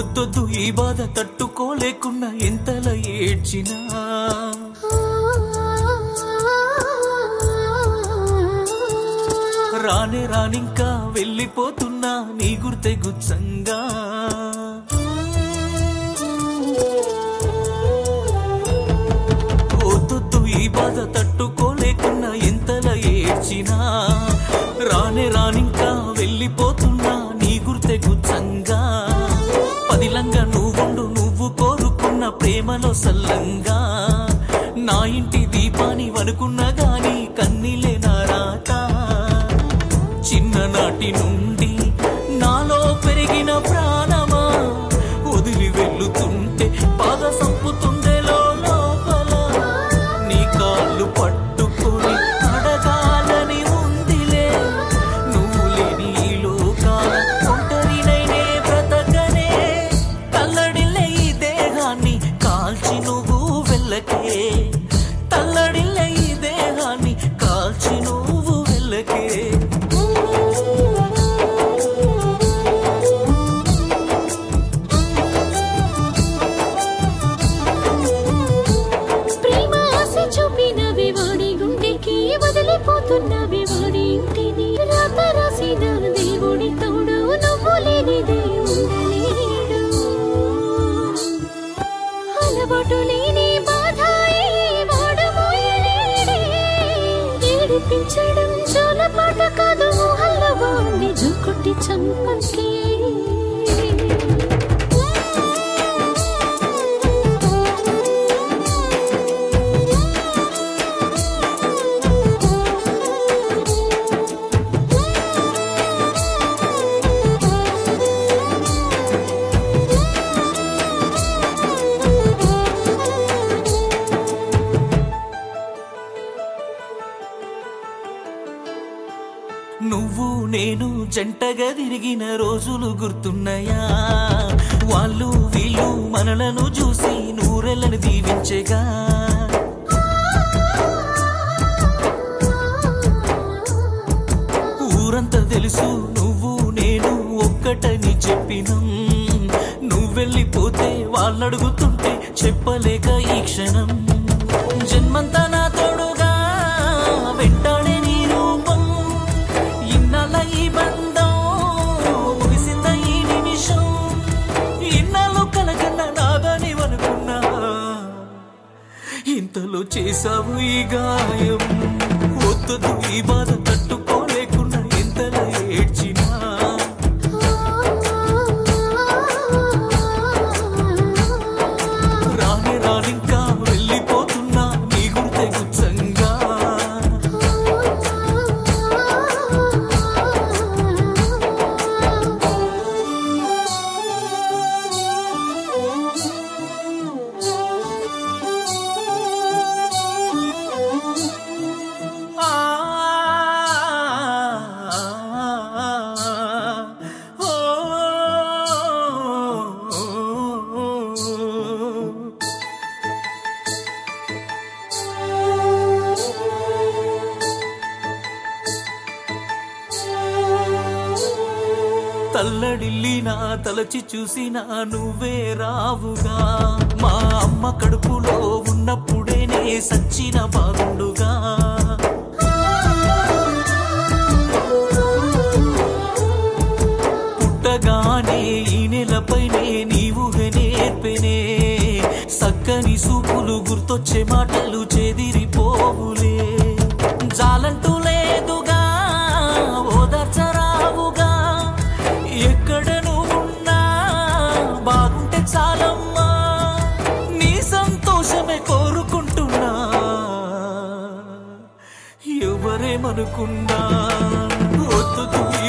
వద్దొద్దు ఈ బాధ తట్టుకోలేకున్నా ఎంతలా ఏడ్చినా రానే రానింకా వెళ్ళిపోతున్నా నీ గుర్తె గుచ్చంగా వద్దొద్దు ఈ బాధ తట్టుకోలేకున్నా ఎంతలా ఏడ్చినా రానే రానింకా వెళ్ళిపోతున్నా నీ గుర్తె గుచ్చంగా పదిలంగా నువ్వుండు నువ్వు కోరుకున్న ప్రేమలో సల్లంగా నా ఇంటి దీపాని వనుకున్నా గాని కన్నీలే నా రాత చిన్ననాటి నుండి నాలో పెరిగిన ప్రాణమా వదిలి వెళ్ళుతుంటే బాధ సంపుతుండేలో లోపల నీ కాళ్ళు పట్టుకొని అడగాలని ఉందిలే నువ్వు లేని ఈ లోకాల ఒంటరినైనే బ్రతకనే తల్లడిల్లే ఈ దేహాన్ని కాల్చి నువ్వు వెళ్ళకే తల్లడిల్లే ఈ దేహాన్ని కాల్చి నువ్వు వెళ్ళకే ప్రేమ ఆశ చూపినవి వాడి గుండెకి వదిలిపోతున్నవి వాడి ఇంటిని రాత రాసిన దేవుడి తోడు నువ్వు లేనిదే ఉండలేడు అలవాటు లేని బాధ ఈ వాడు మోయలేడే ఏడిపించడం జోలపాట కాదు హల్లవాణ్ణి జుకొట్టి చంపకే నువ్వు నేను జంటగా తిరిగిన రోజులు గుర్తున్నాయా వాళ్ళు వీళ్ళు మనలను చూసి నూరెళ్ళని దీవించగా ఊరంతా తెలుసు నువ్వు నేను ఒక్కటని చెప్పినం నువ్వెళ్ళిపోతే వాళ్ళడుగుతుంటే చెప్పలేక ఈ క్షణం జన్మంతా నా తోడుగా వెంటాడే నీ రూపం ఇన్నాళ్ళ ఈ బంధం ముగిసింద ఈ నిమిషం ఇన్నాళ్ళు కలగన్న నాదని అనుకున్నా ఇంతలో చేసావు ఈ గాయం వద్దదు ఈ బాధ తట్టుకోలేకున్నా ఎంతలా ఏడ్చినా రాని రానింకా వెళ్ళిపోతున్నా నీ గుర్తె గుచ్చంగా ఆ ఓ తల్లడిల్లి నా తలచి చూసిన నువ్వే రావుగా మా అమ్మ కడుపులో ఉన్నప్పుడే నే సచ్చిన బాగుండుగా పుట్టగానే ఈ నెలపైనే నీవు నేర్పెనే సక్కని సూపులు గుర్తొచ్చే మాటలు చెదిరిపోవులే జాలంటూ లేదుగా ఓదార్చరావుగా ఎక్కడ నువ్వున్నా బాగుంటే చాలమ్మా నీ సంతోషమే కోరుకుంటున్నా ఎవరేమనుకున్నా వద్దు